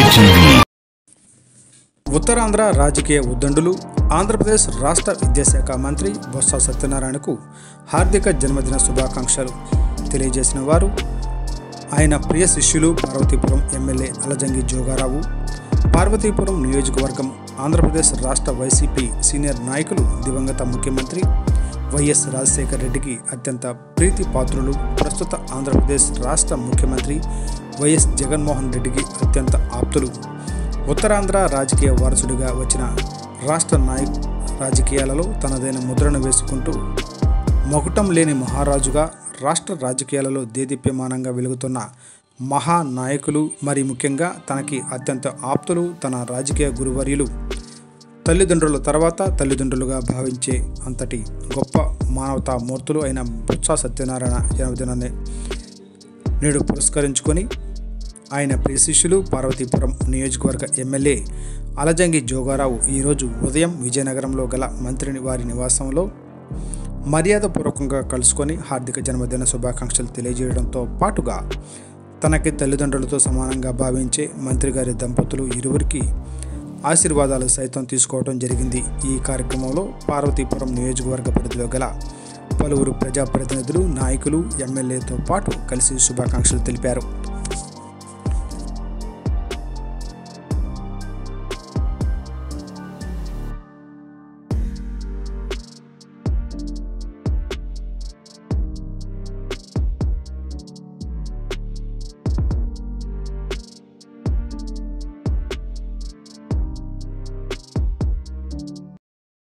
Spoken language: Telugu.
టీవీ ఉత్తరాంధ్ర రాజకీయ ఉద్దండులు ఆంధ్రప్రదేశ్ రాష్ట్ర విద్యాశాఖ మంత్రి బొత్స సత్యనారాయణకు హార్దిక జన్మదిన శుభాకాంక్షలు తెలియజేసిన వారు ఆయన ప్రియ శిష్యులు పార్వతీపురం ఎమ్మెల్యే అలజంగి జోగారావు పార్వతీపురం నియోజకవర్గం ఆంధ్రప్రదేశ్ రాష్ట్ర వైసీపీ సీనియర్ నాయకులు దివంగత ముఖ్యమంత్రి వైఎస్ రాజశేఖర రెడ్డికి అత్యంత ప్రీతి పాత్రులు ప్రస్తుత ఆంధ్రప్రదేశ్ రాష్ట్ర ముఖ్యమంత్రి వైఎస్ జగన్మోహన్ రెడ్డికి అత్యంత ఆప్తులు ఉత్తరాంధ్ర రాజకీయ వారసుడిగా వచ్చిన రాష్ట్ర నాయక్ రాజకీయాలలో తనదైన ముద్రను వేసుకుంటూ మొగటం లేని మహారాజుగా రాష్ట్ర రాజకీయాలలో దేదీప్యమానంగా వెలుగుతున్న మహానాయకులు మరి ముఖ్యంగా తనకి అత్యంత ఆప్తులు తన రాజకీయ గురువర్యులు తల్లిదండ్రుల తర్వాత తల్లిదండ్రులుగా భావించే అంతటి గొప్ప మానవతా మూర్తులు అయిన బొత్స సత్యనారాయణ జన్మదినాన్ని నేడు పురస్కరించుకొని ఆయన ప్రియ శిష్యులు పార్వతీపురం నియోజకవర్గ ఎమ్మెల్యే అలజంగి జోగారావు ఈరోజు ఉదయం విజయనగరంలో గల మంత్రిని వారి నివాసంలో మర్యాదపూర్వకంగా కలుసుకొని హార్దిక జన్మదిన శుభాకాంక్షలు తెలియజేయడంతో పాటుగా తనకి తల్లిదండ్రులతో సమానంగా భావించే మంత్రి గారి దంపతులు ఇరువురికి ఆశీర్వాదాలు సైతం తీసుకోవడం జరిగింది ఈ కార్యక్రమంలో పార్వతీపురం నియోజకవర్గ పరిధిలో గల పలువురు ప్రజాప్రతినిధులు నాయకులు ఎమ్మెల్యేతో పాటు కలిసి శుభాకాంక్షలు తెలిపారు